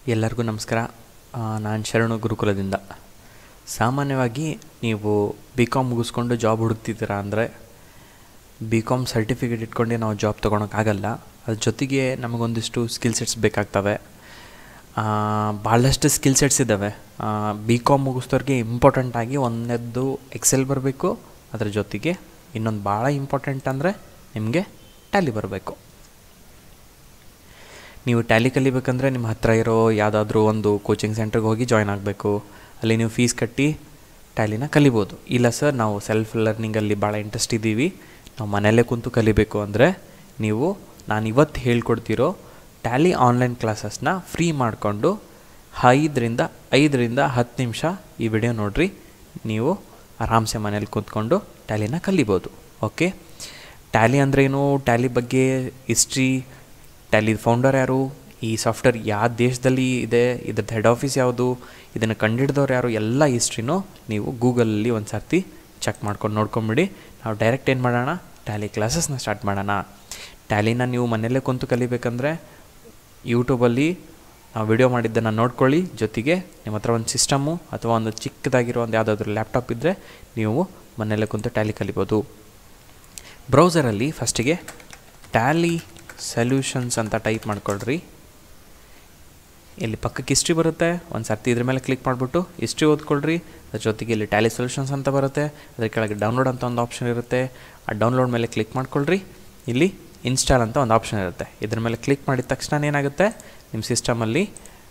ಎಲ್ಲರಿಗೂ ನಮಸ್ಕಾರ ನಾನು ಶರಣು ಗುರುಕುಲದಿಂದ ಸಾಮಾನ್ಯವಾಗಿ ನೀವು ಬಿ ಕಾಮ್ ಮುಗಿಸ್ಕೊಂಡು ಜಾಬ್ ಹುಡುಕ್ತಿದ್ದೀರಾ ಅಂದರೆ ಬಿ ಕಾಮ್ ಸರ್ಟಿಫಿಕೇಟ್ ಇಟ್ಕೊಂಡೆ ನಾವು ಜಾಬ್ ತೊಗೊಳಕ್ಕಾಗಲ್ಲ ಅದ್ರ ಜೊತೆಗೆ ನಮಗೊಂದಿಷ್ಟು ಸ್ಕಿಲ್ ಸೆಟ್ಸ್ ಬೇಕಾಗ್ತವೆ ಆ, ಭಾಳಷ್ಟು ಸ್ಕಿಲ್ ಸೆಟ್ಸ್ ಇದ್ದಾವೆ ಬಿ ಕಾಮ್ ಮುಗಿಸ್ದವ್ರಿಗೆ ಇಂಪಾರ್ಟೆಂಟಾಗಿ ಒಂದನೇದ್ದು ಎಕ್ಸೆಲ್ ಬರಬೇಕು ಅದ್ರ ಜೊತೆಗೆ ಇನ್ನೊಂದು ಭಾಳ ಇಂಪಾರ್ಟೆಂಟ್ ಅಂದರೆ ನಿಮಗೆ ಟ್ಯಾಲಿ ಬರಬೇಕು ನೀವು ಟ್ಯಾಲಿ ಕಲಿಬೇಕಂದ್ರೆ ನಿಮ್ಮ ಹತ್ತಿರ ಇರೋ ಯಾವುದಾದ್ರೂ ಒಂದು ಕೋಚಿಂಗ್ ಸೆಂಟ್ರಿಗೆ ಹೋಗಿ ಜಾಯ್ನ್ ಆಗಬೇಕು ಅಲ್ಲಿ ನೀವು ಫೀಸ್ ಕಟ್ಟಿ ಟ್ಯಾಲಿನ ಕಲಿಬೋದು ಇಲ್ಲ ಸರ್ ನಾವು ಸೆಲ್ಫ್ ಲರ್ನಿಂಗಲ್ಲಿ ಭಾಳ ಇಂಟ್ರೆಸ್ಟ್ ಇದ್ದೀವಿ ನಾವು ಮನೆಯಲ್ಲೇ ಕುಂತು ಕಲಿಬೇಕು ಅಂದರೆ ನೀವು ನಾನು ಇವತ್ತು ಹೇಳ್ಕೊಡ್ತಿರೋ ಟ್ಯಾಲಿ ಆನ್ಲೈನ್ ಕ್ಲಾಸಸ್ನ ಫ್ರೀ ಮಾಡಿಕೊಂಡು ಐದರಿಂದ ಐದರಿಂದ ಹತ್ತು ನಿಮಿಷ ಈ ವಿಡಿಯೋ ನೋಡಿರಿ ನೀವು ಆರಾಮ್ಸೆ ಮನೇಲಿ ಕೂತ್ಕೊಂಡು ಟ್ಯಾಲಿನ ಕಲಿಬೋದು ಓಕೆ ಟ್ಯಾಲಿ ಅಂದ್ರೇನು ಟ್ಯಾಲಿ ಬಗ್ಗೆ ಹಿಸ್ಟ್ರಿ ಟ್ಯಾಲಿ ಫೌಂಡರ್ ಯಾರು ಈ ಸಾಫ್ಟ್ವೇರ್ ಯಾವ ದೇಶದಲ್ಲಿ ಇದೆ ಇದ್ರದ್ದು ಹೆಡ್ ಆಫೀಸ್ ಯಾವುದು ಇದನ್ನು ಕಂಡಿಡ್ದವ್ರು ಯಾರು ಎಲ್ಲ ಹಿಸ್ಟ್ರಿನೂ ನೀವು ಗೂಗಲಲ್ಲಿ ಒಂದು ಸರ್ತಿ ಚೆಕ್ ಮಾಡ್ಕೊಂಡು ನೋಡ್ಕೊಂಬಿಡಿ ನಾವು ಡೈರೆಕ್ಟ್ ಏನು ಮಾಡೋಣ ಟ್ಯಾಲಿ ಕ್ಲಾಸಸ್ನ ಸ್ಟಾರ್ಟ್ ಮಾಡೋಣ ಟ್ಯಾಲಿನ ನೀವು ಮನೆಯಲ್ಲೇ ಕುಂತು ಕಲಿಬೇಕಂದ್ರೆ ಯೂಟ್ಯೂಬಲ್ಲಿ ನಾವು ವಿಡಿಯೋ ಮಾಡಿದ್ದನ್ನು ನೋಡ್ಕೊಳ್ಳಿ ಜೊತೆಗೆ ನಿಮ್ಮ ಹತ್ರ ಒಂದು ಸಿಸ್ಟಮು ಅಥವಾ ಒಂದು ಚಿಕ್ಕದಾಗಿರೋ ಒಂದು ಯಾವುದಾದ್ರೂ ಲ್ಯಾಪ್ಟಾಪ್ ಇದ್ದರೆ ನೀವು ಮನೆಯಲ್ಲೇ ಕುಂತು ಟ್ಯಾಲಿ ಕಲಿಬೋದು ಬ್ರೌಸರಲ್ಲಿ ಫಸ್ಟಿಗೆ ಟ್ಯಾಲಿ ಸೊಲ್ಯೂಷನ್ಸ್ ಅಂತ ಟೈಪ್ ಮಾಡ್ಕೊಳ್ರಿ ಇಲ್ಲಿ ಪಕ್ಕಕ್ಕೆ ಹಿಸ್ಟ್ರಿ ಬರುತ್ತೆ ಒಂದು ಸರ್ತಿ ಇದ್ರ ಮೇಲೆ ಕ್ಲಿಕ್ ಮಾಡಿಬಿಟ್ಟು ಹಿಸ್ಟ್ರಿ ಓದ್ಕೊಳ್ರಿ ಅದ್ರ ಜೊತೆಗೆ ಇಲ್ಲಿ ಟ್ಯಾಲಿ ಸೊಲ್ಯೂಷನ್ಸ್ ಅಂತ ಬರುತ್ತೆ ಅದ್ರ ಕೆಳಗೆ ಡೌನ್ಲೋಡ್ ಅಂತ ಒಂದು ಆಪ್ಷನ್ ಇರುತ್ತೆ ಆ ಡೌನ್ಲೋಡ್ ಮೇಲೆ ಕ್ಲಿಕ್ ಮಾಡ್ಕೊಳ್ರಿ ಇಲ್ಲಿ ಇನ್ಸ್ಟಾಲ್ ಅಂತ ಒಂದು ಆಪ್ಷನ್ ಇರುತ್ತೆ ಇದ್ರ ಮೇಲೆ ಕ್ಲಿಕ್ ಮಾಡಿದ ತಕ್ಷಣ ಏನಾಗುತ್ತೆ ನಿಮ್ಮ ಸಿಸ್ಟಮಲ್ಲಿ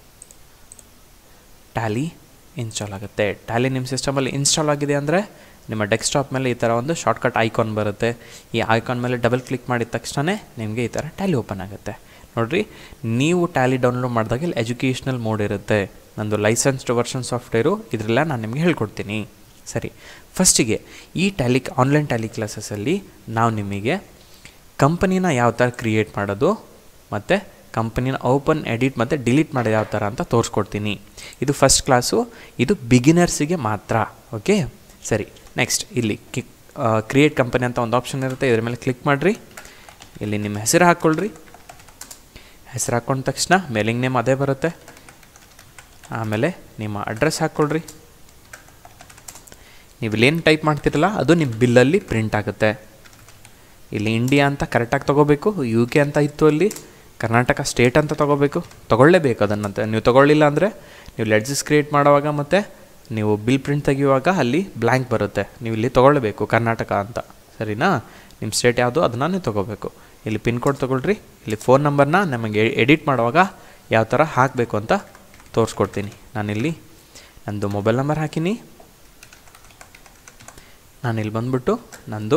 ಟ್ಯಾಲಿ ಇನ್ಸ್ಟಾಲ್ ಆಗುತ್ತೆ ಟ್ಯಾಲಿ ನಿಮ್ಮ ಸಿಸ್ಟಮಲ್ಲಿ ಇನ್ಸ್ಟಾಲ್ ಆಗಿದೆ ಅಂದರೆ ನಿಮ್ಮ ಡೆಸ್ಕ್ಟಾಪ್ ಮೇಲೆ ಈ ಥರ ಒಂದು ಶಾರ್ಟ್ಕಟ್ ಐಕಾನ್ ಬರುತ್ತೆ ಈ ಐಕಾನ್ ಮೇಲೆ ಡಬಲ್ ಕ್ಲಿಕ್ ಮಾಡಿದ ತಕ್ಷಣ ನಿಮಗೆ ಈ ಥರ ಟ್ಯಾಲಿ ಓಪನ್ ಆಗುತ್ತೆ ನೋಡಿರಿ ನೀವು ಟ್ಯಾಲಿ ಡೌನ್ಲೋಡ್ ಮಾಡಿದಾಗ ಇಲ್ಲಿ ಎಜುಕೇಷ್ನಲ್ ಮೋಡ್ ಇರುತ್ತೆ ನಂದು ಲೈಸೆನ್ಸ್ಡ್ ವರ್ಷನ್ ಸಾಫ್ಟ್ವೇರು ಇದರೆಲ್ಲ ನಾನು ನಿಮಗೆ ಹೇಳ್ಕೊಡ್ತೀನಿ ಸರಿ ಫಸ್ಟಿಗೆ ಈ ಟ್ಯಾಲಿ ಆನ್ಲೈನ್ ಟ್ಯಾಲಿ ಕ್ಲಾಸಸಲ್ಲಿ ನಾವು ನಿಮಗೆ ಕಂಪನಿನ ಯಾವ ಥರ ಕ್ರಿಯೇಟ್ ಮಾಡೋದು ಮತ್ತು ಕಂಪನಿನ ಓಪನ್ ಎಡಿಟ್ ಮತ್ತು ಡಿಲೀಟ್ ಮಾಡೋದು ಯಾವ ಥರ ಅಂತ ತೋರಿಸ್ಕೊಡ್ತೀನಿ ಇದು ಫಸ್ಟ್ ಕ್ಲಾಸು ಇದು ಬಿಗಿನರ್ಸಿಗೆ ಮಾತ್ರ ಓಕೆ ಸರಿ ನೆಕ್ಸ್ಟ್ ಇಲ್ಲಿ ಕಿ ಕ್ರಿಯೇಟ್ ಕಂಪನಿ ಅಂತ ಒಂದು ಆಪ್ಷನ್ ಇರುತ್ತೆ ಇದ್ರ ಮೇಲೆ ಕ್ಲಿಕ್ ಮಾಡಿರಿ ಇಲ್ಲಿ ನಿಮ್ಮ ಹೆಸರು ಹಾಕ್ಕೊಳ್ರಿ ಹೆಸರು ಹಾಕ್ಕೊಂಡ ತಕ್ಷಣ ಮೇಲಿಂಗ್ ನೇಮ್ ಅದೇ ಬರುತ್ತೆ ಆಮೇಲೆ ನಿಮ್ಮ ಅಡ್ರೆಸ್ ಹಾಕ್ಕೊಳ್ರಿ ನೀವು ಇಲ್ಲೇನು ಟೈಪ್ ಮಾಡ್ತಿರಲ್ಲ ಅದು ನಿಮ್ಮ ಬಿಲ್ಲಲ್ಲಿ ಪ್ರಿಂಟ್ ಆಗುತ್ತೆ ಇಲ್ಲಿ ಇಂಡಿಯಾ ಅಂತ ಕರೆಕ್ಟಾಗಿ ತೊಗೋಬೇಕು ಯು ಕೆ ಅಂತ ಇತ್ತು ಅಲ್ಲಿ ಕರ್ನಾಟಕ ಸ್ಟೇಟ್ ಅಂತ ತೊಗೋಬೇಕು ತೊಗೊಳ್ಳೇಬೇಕು ಅದನ್ನಂತ ನೀವು ತೊಗೊಳ್ಳಿಲ್ಲ ಅಂದರೆ ನೀವು ಲೆಡ್ಜಸ್ ಕ್ರಿಯೇಟ್ ಮಾಡುವಾಗ ಮತ್ತು ನೀವು ಬಿಲ್ ಪ್ರಿಂಟ್ ತೆಗೆಯುವಾಗ ಅಲ್ಲಿ ಬ್ಲ್ಯಾಂಕ್ ಬರುತ್ತೆ ನೀವು ಇಲ್ಲಿ ತೊಗೊಳ್ಬೇಕು ಕರ್ನಾಟಕ ಅಂತ ಸರಿನಾ ನಿಮ್ಮ ಸ್ಟೇಟ್ ಯಾವುದು ಅದನ್ನ ನೀವು ತೊಗೋಬೇಕು ಇಲ್ಲಿ ಪಿನ್ ಕೋಡ್ ತೊಗೊಳ್ರಿ ಇಲ್ಲಿ ಫೋನ್ ನಂಬರ್ನ ನಮಗೆ ಎಡಿಟ್ ಮಾಡುವಾಗ ಯಾವ ಥರ ಹಾಕಬೇಕು ಅಂತ ತೋರಿಸ್ಕೊಡ್ತೀನಿ ನಾನಿಲ್ಲಿ ನಂದು ಮೊಬೈಲ್ ನಂಬರ್ ಹಾಕಿನಿ ನಾನಿಲ್ಲಿ ಬಂದ್ಬಿಟ್ಟು ನಂದು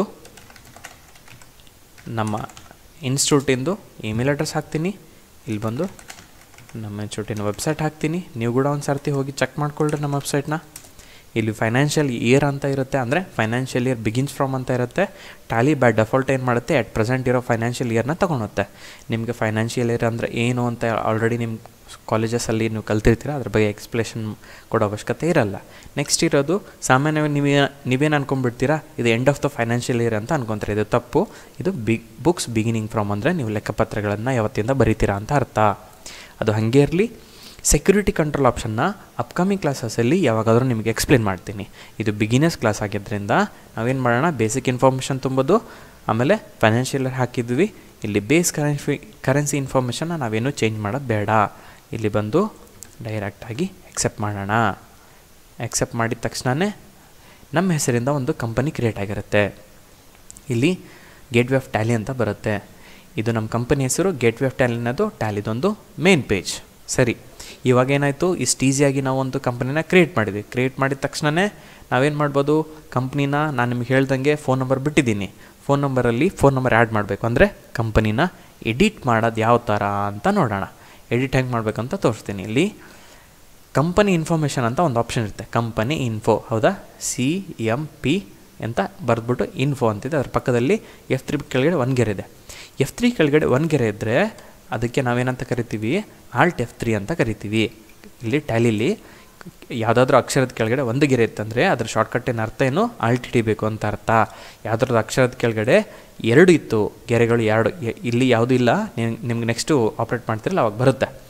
ನಮ್ಮ ಇನ್ಸ್ಟಿಟ್ಯೂಟಿಂದು ಇಮೇಲ್ ಅಡ್ರೆಸ್ ಹಾಕ್ತೀನಿ ಇಲ್ಲಿ ಬಂದು ನಮ್ಮ ಇನ್ಸ್ಟಿಟ್ಯೂಟಿನ ವೆಬ್ಸೈಟ್ ಹಾಕ್ತೀನಿ ನೀವು ಕೂಡ ಒಂದು ಸರ್ತಿ ಹೋಗಿ ಚೆಕ್ ಮಾಡ್ಕೊಳ್ರಿ ನಮ್ಮ ವೆಬ್ಸೈಟ್ನ ಇಲ್ಲಿ ಫೈನಾನ್ಷಿಯಲ್ ಇಯರ್ ಅಂತ ಇರುತ್ತೆ ಅಂದರೆ ಫೈನಾನ್ಷಿಯಲ್ ಇಯರ್ ಬಿಗಿನ್ಸ್ ಫ್ರಮ್ ಅಂತ ಇರುತ್ತೆ ಟ್ಯಾಲಿ ಬೈ ಡೆಫಾಲ್ಟ್ ಏನು ಮಾಡುತ್ತೆ ಅಟ್ ಪ್ರೆಸೆಂಟ್ ಇರೋ ಫೈನಾನ್ಷಿಯಲ್ ಇಯರ್ನ ತೊಗೊಳುತ್ತೆ ನಿಮಗೆ ಫೈನಾನ್ಷಿಯಲ್ ಇಯರ್ ಅಂದರೆ ಏನು ಅಂತ ಆಲ್ರೆಡಿ ನಿಮ್ಮ ಕಾಲೇಜಸಲ್ಲಿ ನೀವು ಕಲ್ತಿರ್ತೀರ ಅದ್ರ ಬಗ್ಗೆ ಎಕ್ಸ್ಪ್ಲೇಷನ್ ಕೊಡೋ ಅವಶ್ಯಕತೆ ಇರಲ್ಲ ನೆಕ್ಸ್ಟ್ ಇರೋದು ಸಾಮಾನ್ಯವಾಗಿ ನೀವೇ ನೀವೇನು ಅನ್ಕೊಂಡ್ಬಿಡ್ತೀರಾ ಇದು end of the financial year ಅಂತ ಅನ್ಕೊತಾರೆ ಇದು ತಪ್ಪು ಇದು ಬಿಗ್ ಬುಕ್ಸ್ ಬಿಗಿನಿಂಗ್ ಫ್ರಮ್ ಅಂದರೆ ನೀವು ಲೆಕ್ಕಪತ್ರಗಳನ್ನು ಯಾವತ್ತಿಂದ ಬರಿತೀರಾ ಅಂತ ಅರ್ಥ ಅದು ಹಾಗೆ ಇರಲಿ ಸೆಕ್ಯೂರಿಟಿ ಕಂಟ್ರೋಲ್ ಆಪ್ಷನ್ನ ಅಪ್ಕಮಿಂಗ್ ಕ್ಲಾಸಸಲ್ಲಿ ಯಾವಾಗಾದರೂ ನಿಮಗೆ ಎಕ್ಸ್ಪ್ಲೇನ್ ಮಾಡ್ತೀನಿ ಇದು ಬಿಗಿನರ್ಸ್ ಕ್ಲಾಸ್ ಆಗಿದ್ದರಿಂದ ನಾವೇನು ಮಾಡೋಣ ಬೇಸಿಕ್ ಇನ್ಫಾರ್ಮೇಷನ್ ತುಂಬೋದು ಆಮೇಲೆ ಫೈನಾನ್ಷಿಯಲ್ ಹಾಕಿದ್ವಿ ಇಲ್ಲಿ ಬೇಸ್ ಕರೆನ್ಸಿ ಕರೆನ್ಸಿ ಇನ್ಫಾರ್ಮೇಷನ್ನ ನಾವೇನು ಚೇಂಜ್ ಮಾಡೋದು ಬೇಡ ಇಲ್ಲಿ ಬಂದು ಡೈರೆಕ್ಟಾಗಿ ಎಕ್ಸೆಪ್ಟ್ ಮಾಡೋಣ ಎಕ್ಸೆಪ್ಟ್ ಮಾಡಿದ ತಕ್ಷಣವೇ ನಮ್ಮ ಹೆಸರಿಂದ ಒಂದು ಕಂಪನಿ ಕ್ರಿಯೇಟ್ ಆಗಿರುತ್ತೆ ಇಲ್ಲಿ ಗೇಟ್ವೇ ಆಫ್ ಟ್ಯಾಲಿ ಅಂತ ಬರುತ್ತೆ ಇದು ನಮ್ಮ ಕಂಪನಿ ಹೆಸರು ಗೇಟ್ವೇ ಆಫ್ ಟ್ಯಾಲಿ ಅನ್ನೋದು ಟ್ಯಾಲಿದೊಂದು ಮೇನ್ ಪೇಜ್ ಸರಿ ಇವಾಗ ಏನಾಯಿತು ಇಷ್ಟು ಈಸಿಯಾಗಿ ನಾವು ಒಂದು ಕಂಪನಿನ ಕ್ರಿಯೇಟ್ ಮಾಡಿದ್ವಿ ಕ್ರಿಯೇಟ್ ಮಾಡಿದ ತಕ್ಷಣವೇ ನಾವೇನು ಮಾಡ್ಬೋದು ಕಂಪ್ನಿನ ನಾನು ನಿಮ್ಗೆ ಹೇಳ್ದಂಗೆ ಫೋನ್ ನಂಬರ್ ಬಿಟ್ಟಿದ್ದೀನಿ ಫೋನ್ ನಂಬರಲ್ಲಿ ಫೋನ್ ನಂಬರ್ ಆ್ಯಡ್ ಮಾಡಬೇಕು ಅಂದರೆ ಕಂಪನಿನ ಎಡಿಟ್ ಮಾಡೋದು ಯಾವ ಥರ ಅಂತ ನೋಡೋಣ ಎಡಿಟ್ ಹೆಂಗೆ ಮಾಡಬೇಕಂತ ತೋರಿಸ್ತೀನಿ ಇಲ್ಲಿ ಕಂಪನಿ ಇನ್ಫಾರ್ಮೇಷನ್ ಅಂತ ಒಂದು ಆಪ್ಷನ್ ಇರುತ್ತೆ ಕಂಪನಿ ಇನ್ಫೋ ಹೌದಾ ಸಿ ಎಮ್ ಪಿ ಅಂತ ಬರೆದ್ಬಿಟ್ಟು ಇನ್ಫೋ ಅಂತಿದೆ ಅದ್ರ ಪಕ್ಕದಲ್ಲಿ ಎಫ್ ತ್ರೀ ಕೆಳಗಡೆ ಒಂದು ಗೆರೆ ಇದೆ ಎಫ್ ತ್ರೀ ಕೆಳಗಡೆ ಒಂದು ಗೆರೆ ಇದ್ದರೆ ಅದಕ್ಕೆ ನಾವೇನಂತ ಕರಿತೀವಿ ಆಲ್ಟ್ ಎಫ್ ತ್ರೀ ಅಂತ ಕರಿತೀವಿ ಇಲ್ಲಿ ಟ್ಯಾಲಿಲಿ ಯಾವುದಾದ್ರೂ ಅಕ್ಷರದ ಕೆಳಗಡೆ ಒಂದು ಗೆರೆ ಇತ್ತಂದರೆ ಅದ್ರ ಶಾರ್ಟ್ಕಟ್ಟಿನ ಅರ್ಥ ಏನು ಆಲ್ಟ್ ಹಿಡಿಬೇಕು ಅಂತ ಅರ್ಥ ಯಾವುದಾದ್ರೂ ಅಕ್ಷರದ ಕೆಳಗಡೆ ಎರಡು ಇತ್ತು ಗೆರೆಗಳು ಎರಡು ಎ- ಇಲ್ಲಿ ಯಾವುದೂ ಇಲ್ಲ ನಿಮ್ಗೆ ನೆಕ್ಸ್ಟು ಆಪ್ರೇಟ್ ಮಾಡ್ತಿರಲ್ಲ ಅವಾಗ ಬರುತ್ತೆ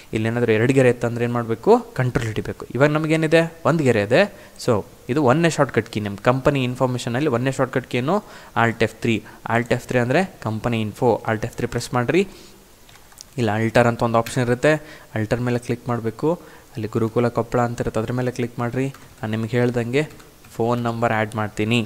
ಇಲ್ಲೇನಾದರೂ ಎರಡು ಗೆರೆ ಇತ್ತಂದ್ರೆ ಏನು ಮಾಡಬೇಕು ಕಂಟ್ರೋಲ್ ಹಿಡಿಬೇಕು ಇವಾಗ ನಮಗೇನಿದೆ ಒಂದು ಗೆರೆ ಇದೆ ಸೊ ಇದು ಒಂದನೇ ಶಾರ್ಟ್ಕಟ್ ಕೀ ನಿಮ್ಮ ಕಂಪನಿ ಇನ್ಫಾರ್ಮೇಷನಲ್ಲಿ ಒಂದನೇ ಶಾರ್ಟ್ಕಟ್ ಕೀ ಏನು alt F three alt F three ಅಂದರೆ company info alt F three press ಮಾಡಿರಿ ಇಲ್ಲ ಅಲ್ಟರ್ ಅಂತ ಒಂದು ಆಪ್ಷನ್ ಇರುತ್ತೆ ಅಲ್ಟರ್ ಮೇಲೆ ಕ್ಲಿಕ್ ಮಾಡಬೇಕು ಅಲ್ಲಿ ಗುರುಕುಲ ಕೊಪ್ಪಳ ಅಂತ ಇರುತ್ತೆ ಅದ್ರ ಮೇಲೆ ಕ್ಲಿಕ್ ಮಾಡಿರಿ ನಾನು ನಿಮ್ಗೆ ಹೇಳ್ದಂಗೆ ಫೋನ್ ನಂಬರ್ ಆ್ಯಡ್ ಮಾಡ್ತೀನಿ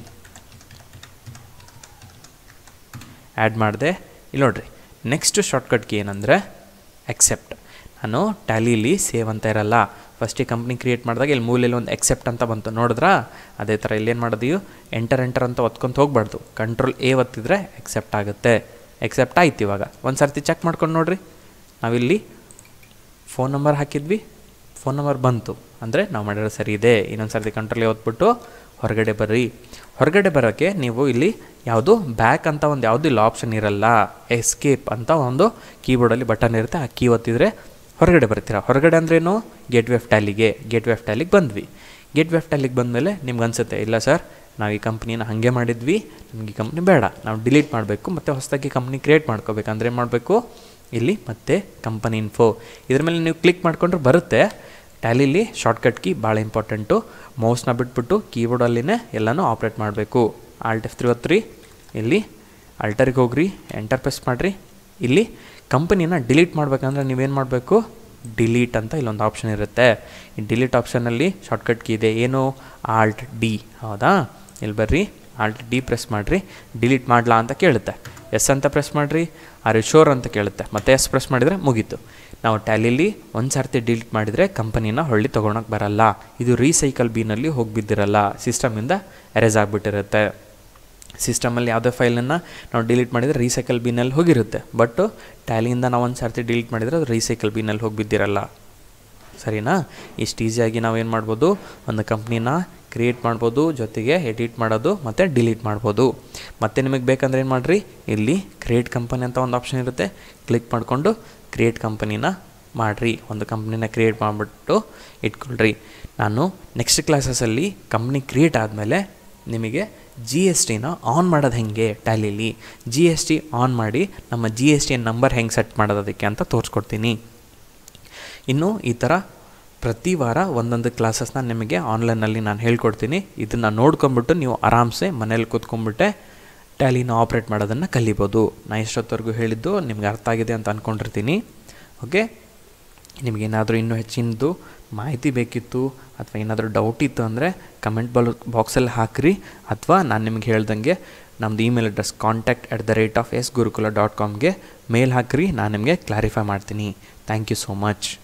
ಆ್ಯಡ್ ಮಾಡಿದೆ ಇಲ್ಲಿ ನೋಡ್ರಿ ನೆಕ್ಸ್ಟ್ ಶಾರ್ಟ್ಕಟ್ ಕೀ ಏನಂದರೆ ಎಕ್ಸೆಪ್ಟ್ ನಾನು ಟ್ಯಾಲಿಲಿ ಸೇವ್ ಅಂತ ಇರಲ್ಲ ಫಸ್ಟಿಗೆ ಕಂಪ್ನಿ ಕ್ರಿಯೇಟ್ ಮಾಡಿದಾಗ ಇಲ್ಲಿ ಮೂಲೆಯಲ್ಲಿ ಒಂದು ಎಕ್ಸೆಪ್ಟ್ ಅಂತ ಬಂತು ನೋಡಿದ್ರಾ ಅದೇ ಥರ ಇಲ್ಲೇನು ಮಾಡೋದು ಎಂಟರ್ ಎಂಟರ್ ಅಂತ ಒತ್ಕೊಂತ ಹೋಗ್ಬಾರ್ದು ಕಂಟ್ರೋಲ್ ಎ ಒತ್ತಿದ್ರೆ ಎಕ್ಸೆಪ್ಟ್ ಆಗುತ್ತೆ ಎಕ್ಸೆಪ್ಟ್ ಆಯ್ತು ಇವಾಗ ಒಂದು ಸರ್ತಿ ಚೆಕ್ ಮಾಡ್ಕೊಂಡು ನೋಡಿರಿ ನಾವಿಲ್ಲಿ ಫೋನ್ ನಂಬರ್ ಹಾಕಿದ್ವಿ ಫೋನ್ ನಂಬರ್ ಬಂತು ಅಂದರೆ ನಾವು ಮಾಡಿರೋ ಸರಿ ಇದೆ ಇನ್ನೊಂದು ಸರ್ತಿ ಕಂಟ್ರೋಲ್ ಓದ್ಬಿಟ್ಟು ಹೊರಗಡೆ ಬರ್ರಿ ಹೊರಗಡೆ ಬರೋಕ್ಕೆ ನೀವು ಇಲ್ಲಿ ಯಾವುದು ಬ್ಯಾಕ್ ಅಂತ ಒಂದು ಯಾವುದೂ ಇಲ್ಲ ಆಪ್ಷನ್ ಇರಲ್ಲ ಎಸ್ಕೇಪ್ ಅಂತ ಒಂದು ಕೀಬೋರ್ಡಲ್ಲಿ ಬಟನ್ ಇರುತ್ತೆ ಆ ಕೀ ಒತ್ತಿದ್ರೆ ಹೊರಗಡೆ ಬರ್ತೀರಾ ಹೊರಗಡೆ ಅಂದ್ರೇನು ಗೇಟ್ ವೆ ಆಫ್ ಟ್ಯಾಲಿಗೆ ಗೇಟ್ ವೆ ಆಫ್ ಟ್ಯಾಲಿಗೆ ಬಂದ್ವಿ ಗೇಟ್ ವೆ ಆಫ್ ಟ್ಯಾಲಿಗೆ ಬಂದಮೇಲೆ ನಿಮ್ಗೆ ಅನಿಸುತ್ತೆ ಇಲ್ಲ ಸರ್ ನಾವು ಈ ಕಂಪ್ನಿನ ಹಾಗೆ ಮಾಡಿದ್ವಿ ನಮಗೆ ಈ ಕಂಪ್ನಿ ಬೇಡ ನಾವು ಡಿಲೀಟ್ ಮಾಡಬೇಕು ಮತ್ತು ಹೊಸದಾಗಿ ಕಂಪ್ನಿ ಕ್ರಿಯೇಟ್ ಮಾಡ್ಕೋಬೇಕಂದ್ರೆ ಏನು ಮಾಡಬೇಕು ಇಲ್ಲಿ ಮತ್ತೆ ಕಂಪನಿ ಇನ್ಫೋ ಇದ್ರ ಮೇಲೆ ನೀವು ಕ್ಲಿಕ್ ಮಾಡ್ಕೊಂಡ್ರೆ ಬರುತ್ತೆ ಟ್ಯಾಲಿಲಿ ಶಾರ್ಟ್ಕಟ್ ಕೀ ಭಾಳ ಇಂಪಾರ್ಟೆಂಟು ಮೌಸ್ನ ಬಿಟ್ಬಿಟ್ಟು ಕೀಬೋರ್ಡಲ್ಲಿನೇ ಎಲ್ಲನೂ ಆಪ್ರೇಟ್ ಮಾಡಬೇಕು ಆಲ್ಟ್ ಎಫ್ ತ್ರೀ ಒತ್ತ್ರಿ ಇಲ್ಲಿ ಅಲ್ಟರಿಗೆ ಹೋಗ್ರಿ ಎಂಟರ್ ಪ್ರೆಸ್ ಮಾಡಿರಿ ಇಲ್ಲಿ ಕಂಪನಿನ ಡಿಲೀಟ್ ಮಾಡ್ಬೇಕಂದ್ರೆ ನೀವೇನು ಮಾಡಬೇಕು ಡಿಲೀಟ್ ಅಂತ ಇಲ್ಲೊಂದು ಆಪ್ಷನ್ ಇರುತ್ತೆ ಈ ಡಿಲೀಟ್ ಆಪ್ಷನಲ್ಲಿ ಶಾರ್ಟ್ಕಟ್ ಕೀ ಇದೆ ಏನು ಆಲ್ಟ್ ಡಿ ಹೌದಾ ಇಲ್ಲಿ ಬರ್ರಿ ಆಲ್ಟ್ ಡಿ ಪ್ರೆಸ್ ಮಾಡಿರಿ ಡಿಲೀಟ್ ಮಾಡಲಾ ಅಂತ ಕೇಳುತ್ತೆ ಎಸ್ ಅಂತ ಪ್ರೆಸ್ ಮಾಡಿರಿ ಆರ್ ಶೋರ್ ಅಂತ ಕೇಳುತ್ತೆ ಮತ್ತೆ ಎಸ್ ಪ್ರೆಸ್ ಮಾಡಿದರೆ ಮುಗೀತು ನಾವು ಟ್ಯಾಲಿಲಿ ಒಂದು ಸರ್ತಿ ಡಿಲೀಟ್ ಮಾಡಿದರೆ ಕಂಪನಿನ ಹೊಳ್ಳಿ ತೊಗೊಳಕ್ಕೆ ಬರಲ್ಲ ಇದು ರೀಸೈಕಲ್ ಬಿನಲ್ಲಿ ಹೋಗಿ ಬಿದ್ದಿರಲ್ಲ ಸಿಸ್ಟಮಿಂದ ಎರೇಸ್ ಆಗಿಬಿಟ್ಟಿರುತ್ತೆ ಸಿಸ್ಟಮಲ್ಲಿ ಯಾವುದೇ ಫೈಲನ್ನು ನಾವು ಡಿಲೀಟ್ ಮಾಡಿದರೆ ರೀಸೈಕಲ್ ಬಿನಲ್ಲಿ ಹೋಗಿರುತ್ತೆ ಬಟ್ ಟ್ಯಾಲಿಯಿಂದ ನಾವು ಒಂದು ಸರ್ತಿ ಡಿಲೀಟ್ ಮಾಡಿದರೆ ಅದು ರೀಸೈಕಲ್ ಬಿನಲ್ಲಿ ಹೋಗಿ ಬಿದ್ದಿರಲ್ಲ ಸರಿನಾ ಇಷ್ಟು ಈಸಿಯಾಗಿ ನಾವೇನು ಮಾಡ್ಬೋದು ಒಂದು ಕಂಪ್ನಿನ ಕ್ರಿಯೇಟ್ ಮಾಡ್ಬೋದು ಜೊತೆಗೆ ಎಡಿಟ್ ಮಾಡೋದು ಮತ್ತು ಡಿಲೀಟ್ ಮಾಡ್ಬೋದು ಮತ್ತು ನಿಮಗೆ ಬೇಕಂದ್ರೆ ಏನು ಮಾಡಿರಿ ಇಲ್ಲಿ ಕ್ರಿಯೇಟ್ ಕಂಪನಿ ಅಂತ ಒಂದು ಆಪ್ಷನ್ ಇರುತ್ತೆ ಕ್ಲಿಕ್ ಮಾಡಿಕೊಂಡು ಕ್ರಿಯೇಟ್ ಕಂಪನಿನ ಮಾಡಿರಿ ಒಂದು ಕಂಪ್ನಿನ ಕ್ರಿಯೇಟ್ ಮಾಡಿಬಿಟ್ಟು ಇಟ್ಕೊಳ್ರಿ ನಾನು ನೆಕ್ಸ್ಟ್ ಕ್ಲಾಸಸಲ್ಲಿ ಕಂಪ್ನಿ ಕ್ರಿಯೇಟ್ ಆದಮೇಲೆ ನಿಮಗೆ ಜಿ ಎಸ್ ಟಿನ ಆನ್ ಮಾಡೋದು ಹೆಂಗೆ ಟ್ಯಾಲಿಲಿ ಜಿ ಎಸ್ ಟಿ ಆನ್ ಮಾಡಿ ನಮ್ಮ ಜಿ ಎಸ್ ಟಿ ನಂಬರ್ ಹೆಂಗೆ ಸೆಟ್ ಮಾಡೋದು ಅದಕ್ಕೆ ಅಂತ ತೋರಿಸ್ಕೊಡ್ತೀನಿ ಇನ್ನು ಈ ಥರ ಪ್ರತಿ ವಾರ ಒಂದೊಂದು ಕ್ಲಾಸಸ್ನ ನಿಮಗೆ ಆನ್ಲೈನಲ್ಲಿ ನಾನು ಹೇಳ್ಕೊಡ್ತೀನಿ ಇದನ್ನು ನೋಡ್ಕೊಂಬಿಟ್ಟು ನೀವು ಆರಾಮ್ಸೆ ಮನೇಲಿ ಕೂತ್ಕೊಂಡ್ಬಿಟ್ಟೆ ಟ್ಯಾಲಿನ ಆಪ್ರೇಟ್ ಮಾಡೋದನ್ನು ಕಲಿಬೋದು ನಾ ಇಷ್ಟೊತ್ತವರೆಗೂ ಹೇಳಿದ್ದು ನಿಮ್ಗೆ ಅರ್ಥ ಆಗಿದೆ ಅಂತ ಅಂದ್ಕೊಂಡಿರ್ತೀನಿ ಓಕೆ ನಿಮಗೇನಾದರೂ ಇನ್ನೂ ಹೆಚ್ಚಿನದು ಮಾಹಿತಿ ಬೇಕಿತ್ತು ಅಥವಾ ಏನಾದರೂ ಡೌಟ್ ಇತ್ತು ಅಂದರೆ ಕಮೆಂಟ್ ಬಾಲ್ ಬಾಕ್ಸಲ್ಲಿ ಹಾಕಿರಿ ಅಥವಾ ನಾನು ನಿಮ್ಗೆ ಹೇಳ್ದಂಗೆ ನಮ್ಮದು email address contact at the rate of S Gurukula dot ಕಾಮ್ಗೆ ಮೇಲ್ ಹಾಕಿರಿ ನಾನು ನಿಮಗೆ ಕ್ಲಾರಿಫೈ ಮಾಡ್ತೀನಿ ಥ್ಯಾಂಕ್ ಯು ಸೋ ಮಚ್